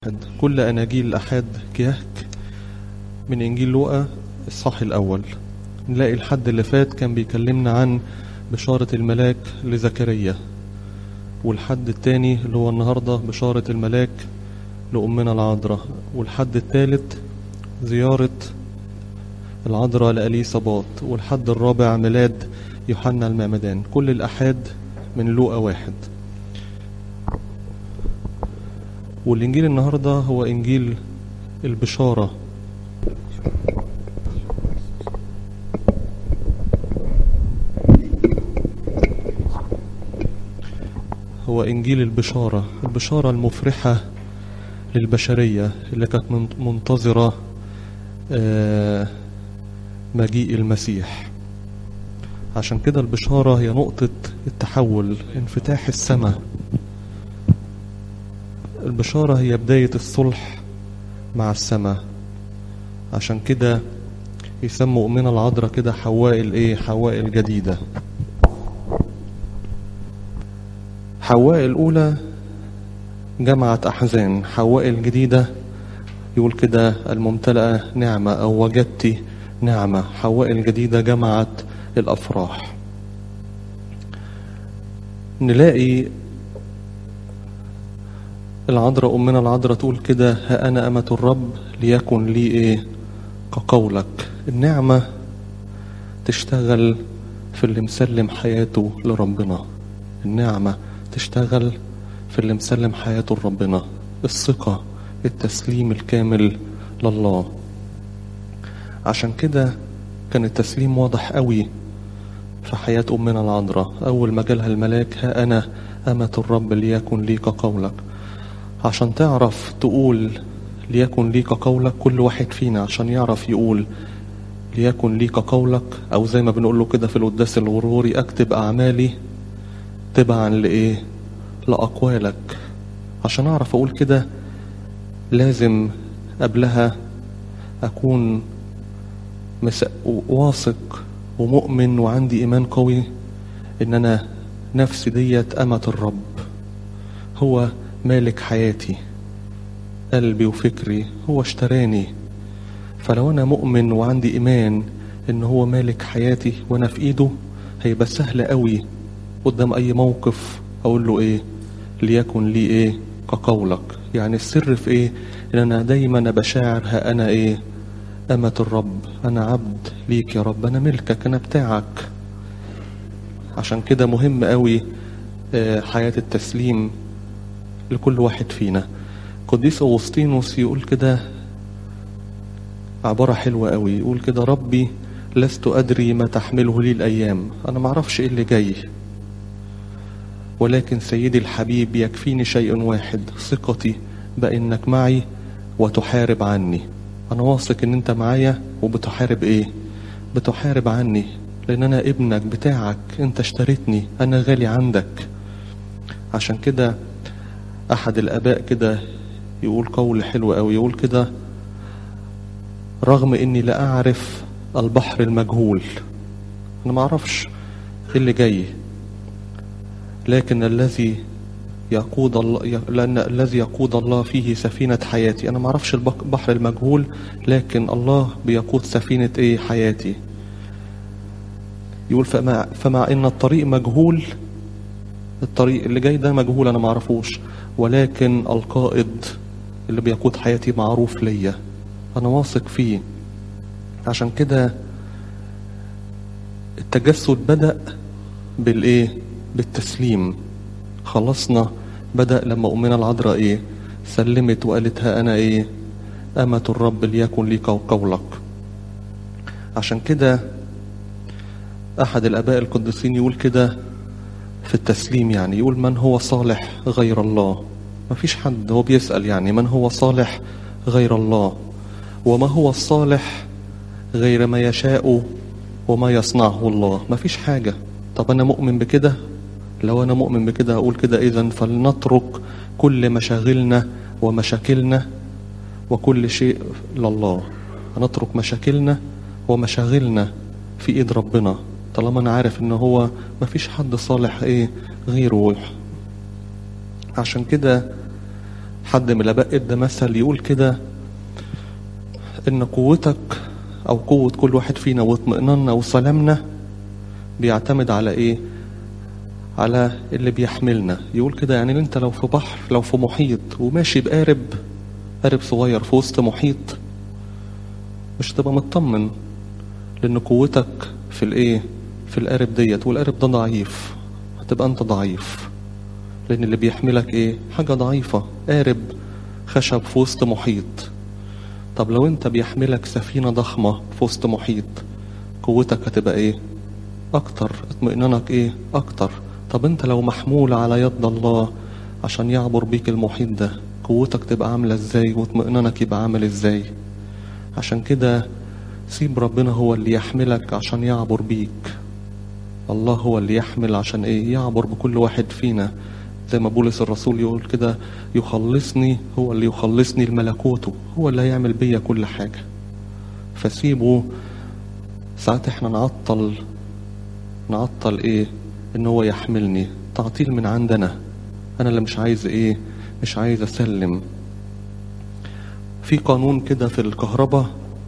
كل أناجيل الأحاد كيهك من إنجيل لوقا الصح الأول نلاقي الحد اللي فات كان بيكلمنا عن بشارة الملاك لزكريا والحد التاني اللي هو النهاردة بشارة الملاك لأمنا العذراء والحد التالت زيارة العذراء لأليصابات والحد الرابع ميلاد يوحنا المعمدان كل الأحاد من لوقا واحد والإنجيل النهاردة هو إنجيل البشارة هو إنجيل البشارة البشارة المفرحة للبشرية اللي كانت من- منتظرة آه، مجيء المسيح عشان كده البشارة هي نقطة التحول انفتاح السماء البشارة هي بداية الصلح مع السماء عشان كده يسموا أمنا العذراء كده حواء الإيه حواء الجديدة حواء الأولى جمعت أحزان حواء الجديدة يقول كده الممتلئة نعمة أو وجدت نعمة حواء الجديدة جمعت الأفراح نلاقي العذراء أمنا العذراء تقول كده ها أنا أمة الرب ليكن لي إيه كقولك النعمة تشتغل في اللي مسلم حياته لربنا النعمة تشتغل في اللي مسلم حياته لربنا الثقة التسليم الكامل لله عشان كده كان التسليم واضح قوي في حياة أمنا العذراء أول ما جالها الملاك ها أنا أمة الرب ليكن لي كقولك عشان تعرف تقول ليكن ليك قولك كل واحد فينا عشان يعرف يقول ليكن ليك قولك أو زي ما بنقول له كده في القداس الغروري أكتب أعمالي تبعا لإيه لأقوالك عشان أعرف أقول كده لازم قبلها أكون مس... واثق ومؤمن وعندي إيمان قوي إن أنا نفسي ديت أمة الرب هو مالك حياتي قلبي وفكري هو اشتراني فلو أنا مؤمن وعندي إيمان إن هو مالك حياتي وأنا في إيده هيبقى سهل قوي قدام أي موقف أقول له إيه ليكن لي إيه كقولك يعني السر في إيه إن أنا دايما بشاعر ها أنا إيه أمة الرب أنا عبد ليك يا رب أنا ملكك أنا بتاعك عشان كده مهم قوي آه، حياة التسليم لكل واحد فينا قديس أغسطينوس يقول كده عبارة حلوة قوي يقول كده ربي لست أدري ما تحمله لي الأيام أنا معرفش إيه اللي جاي ولكن سيدي الحبيب يكفيني شيء واحد ثقتي بأنك معي وتحارب عني أنا واثق إن أنت معايا وبتحارب إيه بتحارب عني لأن أنا ابنك بتاعك أنت اشتريتني أنا غالي عندك عشان كده أحد الآباء كده يقول قول حلو أوي يقول كده رغم إني لا أعرف البحر المجهول أنا ما أعرفش إيه اللي جاي لكن الذي يقود الله لأن الذي يقود الله فيه سفينة حياتي أنا ما أعرفش البحر المجهول لكن الله بيقود سفينة إيه حياتي يقول فمع, فمع إن الطريق مجهول الطريق اللي جاي ده مجهول أنا ما أعرفوش ولكن القائد اللي بيقود حياتي معروف ليا أنا واثق فيه عشان كده التجسد بدأ بالإيه بالتسليم خلصنا بدأ لما أمنا العذراء إيه سلمت وقالت ها أنا إيه أمة الرب ليكن لي قولك عشان كده أحد الآباء القديسين يقول كده في التسليم يعني يقول من هو صالح غير الله ما فيش حد هو بيسأل يعني من هو صالح غير الله وما هو الصالح غير ما يشاء وما يصنعه الله ما فيش حاجة طب أنا مؤمن بكده لو أنا مؤمن بكده أقول كده إذا فلنترك كل مشاغلنا ومشاكلنا وكل شيء لله هنترك مشاكلنا ومشاغلنا في إيد ربنا طالما أنا عارف إن هو مفيش حد صالح إيه غيره عشان كده حد من الآباء ادى مثل يقول كده إن قوتك أو قوة كل واحد فينا واطمئناننا وسلامنا بيعتمد على إيه؟ على اللي بيحملنا يقول كده يعني انت لو في بحر لو في محيط وماشي بقارب قارب صغير في وسط محيط مش تبقى مطمن لان قوتك في الايه في القارب ديت والقارب ده ضعيف هتبقى انت ضعيف لان اللي بيحملك ايه حاجة ضعيفة قارب خشب في وسط محيط طب لو انت بيحملك سفينة ضخمة في وسط محيط قوتك هتبقى ايه اكتر اطمئنانك ايه اكتر طب انت لو محمول على يد الله عشان يعبر بيك المحيط ده قوتك تبقى عاملة ازاي واطمئنانك يبقى عامل ازاي عشان كده سيب ربنا هو اللي يحملك عشان يعبر بيك الله هو اللي يحمل عشان ايه يعبر بكل واحد فينا زي ما بولس الرسول يقول كده يخلصني هو اللي يخلصني لملكوته هو اللي هيعمل بيا كل حاجة فسيبه ساعات احنا نعطل نعطل ايه ان هو يحملني تعطيل من عندنا انا اللي مش عايز ايه مش عايز اسلم في قانون كده في الكهرباء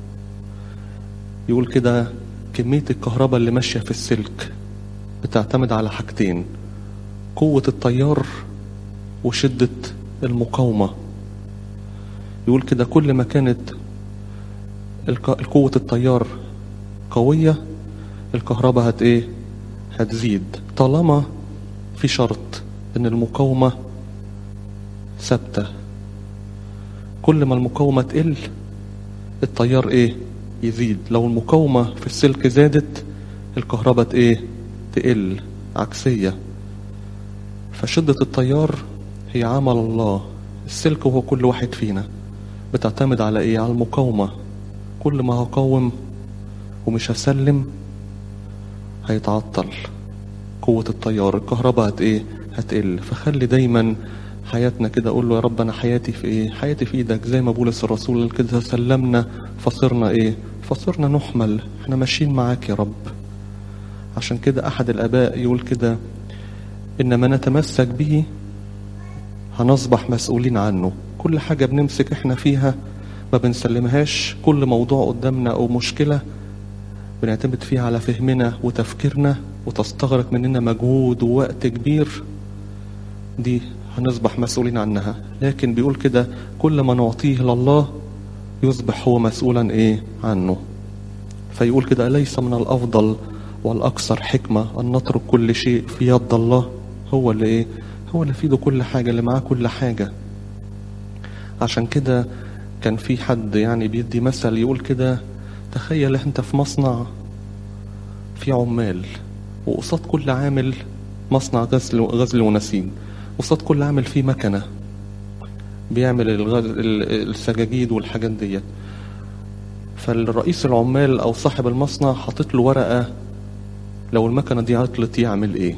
يقول كده كمية الكهرباء اللي ماشية في السلك بتعتمد على حاجتين قوة التيار وشدة المقاومة يقول كده كل ما كانت قوة التيار قوية الكهرباء هت ايه هتزيد طالما في شرط ان المقاومة ثابتة كل ما المقاومة تقل التيار ايه يزيد لو المقاومة في السلك زادت الكهرباء ايه تقل عكسية فشدة التيار هي عمل الله السلك هو كل واحد فينا بتعتمد على ايه على المقاومة كل ما هقاوم ومش هسلم هيتعطل قوة التيار الكهرباء هت ايه هتقل فخلي دايما حياتنا كده اقول له يا رب انا حياتي في ايه حياتي في ايدك زي ما بولس الرسول كده سلمنا فصرنا ايه فصرنا نحمل احنا ماشيين معاك يا رب عشان كده احد الاباء يقول كده ان ما نتمسك به هنصبح مسؤولين عنه كل حاجة بنمسك احنا فيها ما بنسلمهاش كل موضوع قدامنا او مشكلة بنعتمد فيها على فهمنا وتفكيرنا وتستغرق مننا مجهود ووقت كبير دي هنصبح مسؤولين عنها لكن بيقول كده كل ما نعطيه لله يصبح هو مسؤولا ايه عنه فيقول كده أليس من الأفضل والأكثر حكمة أن نترك كل شيء في يد الله هو اللي ايه هو اللي في ايده كل حاجة اللي معاه كل حاجة عشان كده كان في حد يعني بيدي مثل يقول كده تخيل انت في مصنع في عمال وقصاد كل عامل مصنع غزل غزل ونسيج قصاد كل عامل فيه مكنه بيعمل الغزل السجاجيد والحاجات ديت فالرئيس العمال او صاحب المصنع حاطط له ورقه لو المكنه دي عطلت يعمل ايه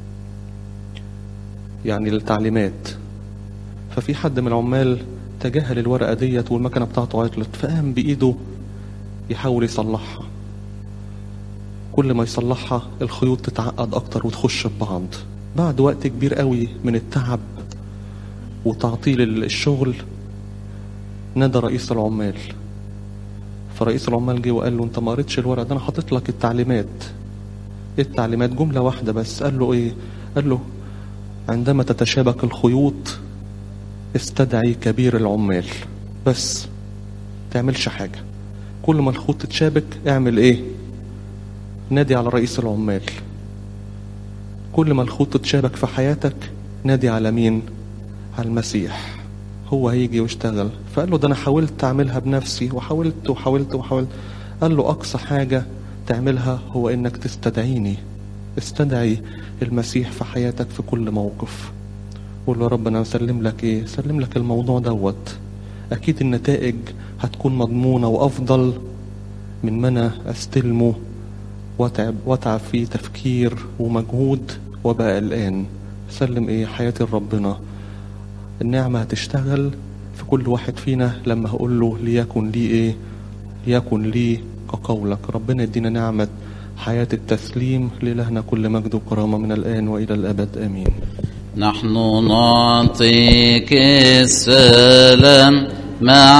يعني التعليمات ففي حد من العمال تجاهل الورقه ديت والمكنه بتاعته عطلت فقام بايده يحاول يصلحها كل ما يصلحها الخيوط تتعقد اكتر وتخش في بعض بعد وقت كبير قوي من التعب وتعطيل الشغل نادى رئيس العمال فرئيس العمال جه وقال له انت ما قريتش الورق ده انا حاطط لك التعليمات ايه التعليمات جمله واحده بس قال له ايه قال له عندما تتشابك الخيوط استدعي كبير العمال بس تعملش حاجه كل ما الخيوط تتشابك اعمل ايه نادي على رئيس العمال كل ما الخيوط تتشابك في حياتك نادي على مين على المسيح هو هيجي ويشتغل فقال له ده انا حاولت اعملها بنفسي وحاولت وحاولت وحاولت قال له اقصى حاجة تعملها هو انك تستدعيني استدعي المسيح في حياتك في كل موقف قول له يا رب انا اسلم لك ايه سلم لك الموضوع دوت اكيد النتائج هتكون مضمونة وافضل من ما انا استلمه واتعب واتعب فيه تفكير ومجهود وبقى قلقان سلم ايه حياتي لربنا النعمة هتشتغل في كل واحد فينا لما هقول له ليكن لي ايه ليكن لي كقولك ربنا يدينا نعمة حياة التسليم لإلهنا كل مجد وكرامة من الآن وإلى الأبد آمين نحن نعطيك السلام مع